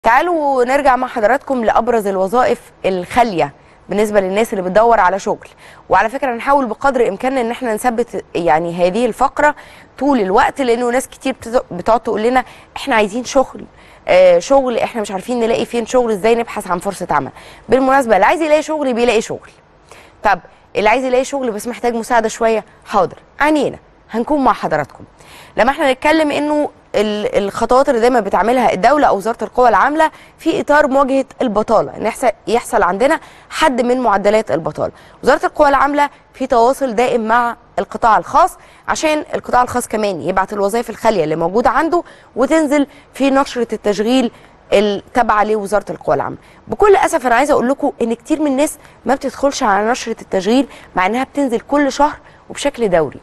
تعالوا نرجع مع حضراتكم لابرز الوظائف الخاليه بالنسبه للناس اللي بتدور على شغل وعلى فكره نحاول بقدر امكاننا ان احنا نثبت يعني هذه الفقره طول الوقت لانه ناس كتير بتز- بتقعد تقول لنا احنا عايزين شغل آه شغل احنا مش عارفين نلاقي فين شغل ازاي نبحث عن فرصه عمل بالمناسبه اللي عايز يلاقي شغل بيلاقي شغل طب اللي عايز يلاقي شغل بس محتاج مساعده شويه حاضر عينينا هنكون مع حضراتكم لما احنا نتكلم انه ال- الخطوات اللي دايما بتعملها الدوله او وزاره القوى العامله في اطار مواجهه البطاله ان يحصل يحصل عندنا حد من معدلات البطاله وزاره القوى العامله في تواصل دائم مع القطاع الخاص عشان القطاع الخاص كمان يبعت الوظائف الخاليه اللي موجوده عنده وتنزل في نشره التشغيل التابعه لوزاره القوى العامه بكل اسف انا عايزه اقول لكم ان كتير من الناس ما بتدخلش على نشره التشغيل مع انها بتنزل كل شهر وبشكل دوري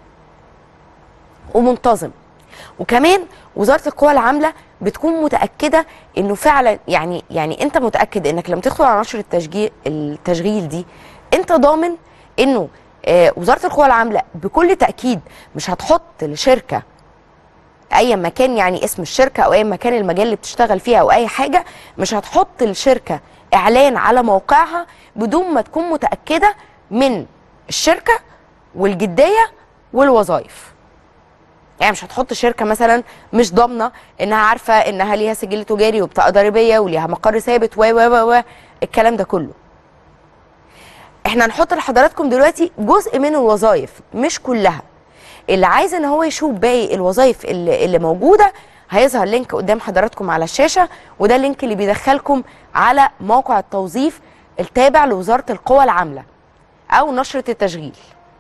ومنتظم وكمان وزاره القوى العامله بتكون متاكده انه فعلا يعني يعني انت متاكد انك لما تدخل على نشر التشجيع التشغيل دي انت ضامن انه آه وزاره القوى العامله بكل تاكيد مش هتحط لشركه اي مكان يعني اسم الشركه او اي مكان المجال اللي بتشتغل فيه او اي حاجه مش هتحط الشركه اعلان على موقعها بدون ما تكون متاكده من الشركه والجديه والوظائف يعني مش هتحط شركه مثلا مش ضامنه انها عارفه انها ليها سجل تجاري وبطاقه ضريبيه وليها مقر ثابت و و و و الكلام ده كله احنا هنحط لحضراتكم دلوقتي جزء من الوظائف مش كلها اللي عايز ان هو يشوف باقي الوظائف اللي, اللي موجوده هيظهر لينك قدام حضراتكم على الشاشه وده اللينك اللي بيدخلكم على موقع التوظيف التابع لوزاره القوى العامله او نشره التشغيل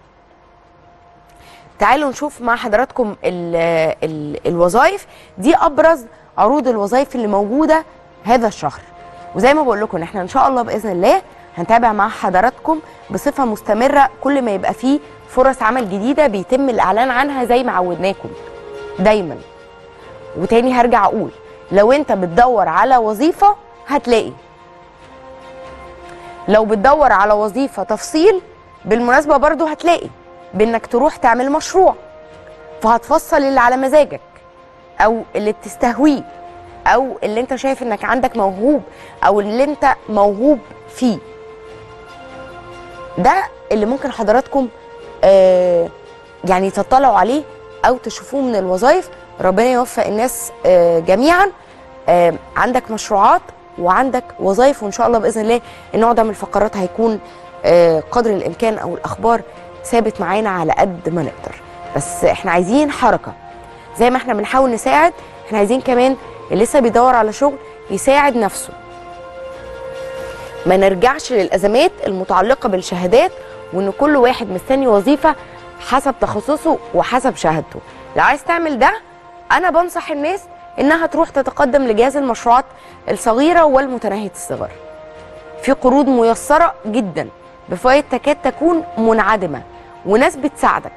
تعالوا نشوف مع حضراتكم ال ال الوظائف دي ابرز عروض الوظائف اللي موجوده هذا الشهر وزي ما بقول لكم احنا ان شاء الله باذن الله هنتابع مع حضراتكم بصفه مستمره كل ما يبقى فيه فرص عمل جديده بيتم الاعلان عنها زي ما عودناكم دايما وتاني هرجع اقول لو انت بتدور على وظيفه هتلاقي لو بتدور على وظيفه تفصيل بالمناسبه برضو هتلاقي بانك تروح تعمل مشروع فهتفصل اللي على مزاجك او اللي بتستهويه او اللي انت شايف انك عندك موهوب او اللي انت موهوب فيه ده اللي ممكن حضراتكم آه يعني تطلعوا عليه او تشوفوه من الوظائف ربنا يوفق الناس آه جميعا آه عندك مشروعات وعندك وظائف وان شاء الله باذن الله النوع ده من الفقرات هيكون آه قدر الامكان او الاخبار ثابت معانا على قد ما نقدر بس احنا عايزين حركه زي ما احنا بنحاول نساعد احنا عايزين كمان اللي لسه بيدور على شغل يساعد نفسه ما نرجعش للازمات المتعلقه بالشهادات وان كل واحد مستني وظيفه حسب تخصصه وحسب شهادته لو عايز تعمل ده انا بنصح الناس انها تروح تتقدم لجهاز المشروعات الصغيره والمتناهيه الصغر في قروض ميسره جدا بفوائد تكاد تكون منعدمه وناس بتساعدك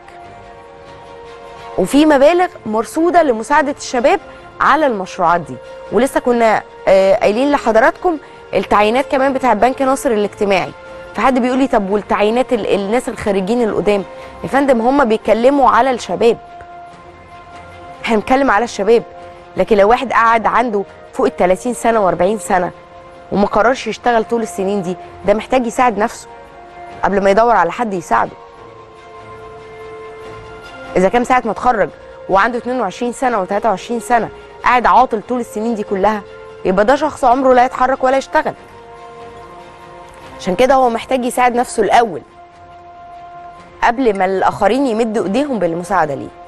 وفي مبالغ مرصوده لمساعده الشباب على المشروعات دي ولسه كنا آه قايلين لحضراتكم التعيينات كمان بتاع بنك ناصر الاجتماعي فحد بيقول لي طب والتعيينات ال- الناس الخريجين القدام يا فندم هم بيتكلموا على الشباب احنا بنتكلم على الشباب لكن لو واحد قعد عنده فوق ال 30 سنه و40 سنه وما قررش يشتغل طول السنين دي ده محتاج يساعد نفسه قبل ما يدور على حد يساعده اذا كان ساعه ما اتخرج وعنده 22 سنه و23 سنه قاعد عاطل طول السنين دي كلها يبقى ده شخص عمره لا يتحرك ولا يشتغل عشان كده هو محتاج يساعد نفسه الاول قبل ما الاخرين يمدوا ايديهم بالمساعده ليه